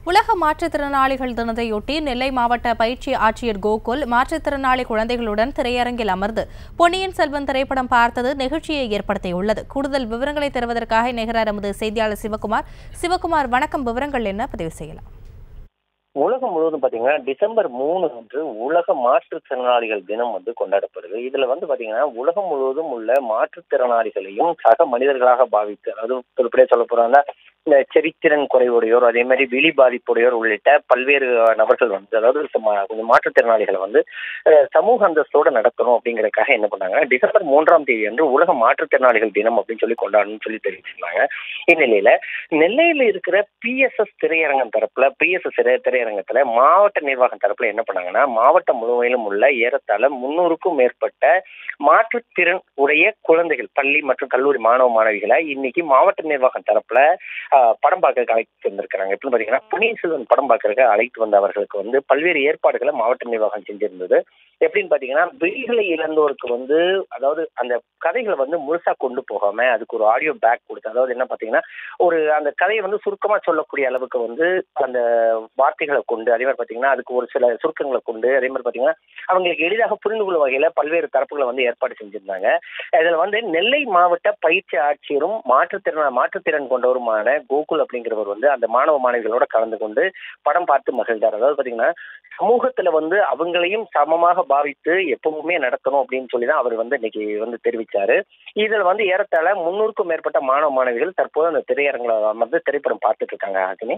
உலக மாற்றுத்திறனாளிகள் தினத்தையொட்டி நெல்லை மாவட்ட பயிற்சி ஆட்சியர் கோகுல் மாற்றுத்திறனாளி குழந்தைகளுடன் திரையரங்கில் அமர்ந்து பொன்னியின் செல்வன் திரைப்படம் பார்த்தது நெகிழ்ச்சியை ஏற்படுத்தியுள்ளது கூடுதல் விவரங்களை தருவதற்காக இணைகிறார் எமது செய்தியாளர் சிவகுமார் சிவகுமார் வணக்கம் விவரங்கள் என்ன பதிவு செய்யலாம் உலகம் முழுவதும் பாத்தீங்கன்னா டிசம்பர் மூணு அன்று உலக மாற்றுத்திறனாளிகள் தினம் வந்து கொண்டாடப்படுது இதுல வந்து பாத்தீங்கன்னா உலகம் முழுவதும் உள்ள மாற்றுத்திறனாளிகளையும் சக மனிதர்களாக பாவித்து அதாவது குறிப்பிட சொல்ல போறாங்க இந்த செவித்திறன் குறைவுடையோர் அதே மாதிரி விழி பாதிப்புடையோர் உள்ளிட்ட பல்வேறு நபர்கள் வந்து அதாவது சும்மா கொஞ்சம் மாற்றுத்திறனாளிகளை வந்து அஹ், சமூக அந்தஸ்தோட நடத்தணும் அப்படிங்கறதுக்காக என்ன பண்ணாங்கன்னா டிசம்பர் மூன்றாம் தேதி அன்று உலக மாற்றுத்திறனாளிகள் தினம் அப்படின்னு சொல்லி கொண்டாடணும்னு சொல்லி தெரிவிச்சிருந்தாங்க இந்நிலையில நெல்லையில இருக்கிற பிஎஸ்எஸ் திரையரங்கம் தரப்புல பிஎஸ்எஸ் திரையரங்கத்துல மாவட்ட நிர்வாகம் தரப்புல என்ன பண்ணாங்கன்னா மாவட்டம் முழுவதிலும் உள்ள ஏறத்தாழ முன்னூறுக்கும் மேற்பட்ட மாற்றுத்திறன் உடைய குழந்தைகள் பள்ளி மற்றும் கல்லூரி மாணவ மாணவிகளை இன்னைக்கு மாவட்ட நிர்வாகம் தரப்புல ஆஹ், படம் பார்க்க அழைத்து வந்திருக்கிறாங்க எப்படின்னு பாத்தீங்கன்னா பொன்னியின் செல்வன் படம் பார்க்கறதுக்கு அழைத்து வந்த அவர்களுக்கு வந்து பல்வேறு ஏற்பாடுகளை மாவட்ட நிர்வாகம் செஞ்சிருந்தது எப்படின்னு பாத்தீங்கன்னா விழிகளை இழந்தோருக்கு வந்து அதாவது அந்த கதைகளை வந்து முழுசா கொண்டு போகாம அதுக்கு ஒரு ஆடியோ பேக் கொடுத்து அதாவது என்ன பாத்தீங்கன்னா ஒரு அந்த கதையை வந்து சுருக்கமா சொல்லக்கூடிய அளவுக்கு வந்து அந்த வார்த்தைகளை கொண்டு அதே மாதிரி பாத்தீங்கன்னா அதுக்கு ஒரு சில சுருக்கங்களை கொண்டு அதே மாதிரி பாத்தீங்கன்னா அவங்களுக்கு எளிதாக புரிந்து கொள்ளும் வகையில பல்வேறு தரப்புகளை வந்து ஏற்பாடு செஞ்சிருந்தாங்க இதுல வந்து நெல்லை மாவட்ட பயிற்சி ஆட்சியரும் மாற்றுத்திறன் மாற்றுத்திறன் கொண்டவருமான கோகுல் அப்படிங்கிறவர் வந்து அந்த மாணவ மாணவிகளோட கலந்து கொண்டு படம் பார்த்து மகிழ்ந்தார் அதாவது பாத்தீங்கன்னா சமூகத்துல வந்து அவங்களையும் சமமாக பாவித்து எப்பவுமே நடத்தணும் அப்படின்னு சொல்லி தான் அவர் வந்து இன்னைக்கு வந்து தெரிவிச்சாரு இதுல வந்து ஏறத்தாழ முன்னூறுக்கும் மேற்பட்ட மாணவ மாணவிகள் தற்போது அந்த திரையரங்கில் அமர்ந்து திரைப்படம் பார்த்துட்டு இருக்காங்க ஆகினி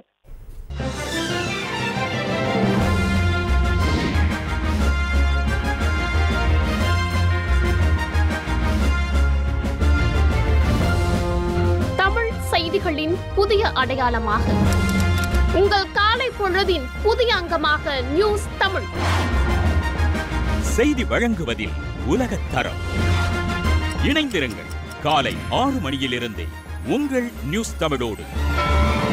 தமிழ் செய்திகளின் புதிய அடையாளமாக உங்கள் காலை பொழுதின் புதிய அங்கமாக நியூஸ் தமிழ் செய்தி வழங்குவதில் உலகத் தரம் இணைந்திருங்கள் காலை ஆறு மணியிலிருந்தே உங்கள் நியூஸ் தமிழோடு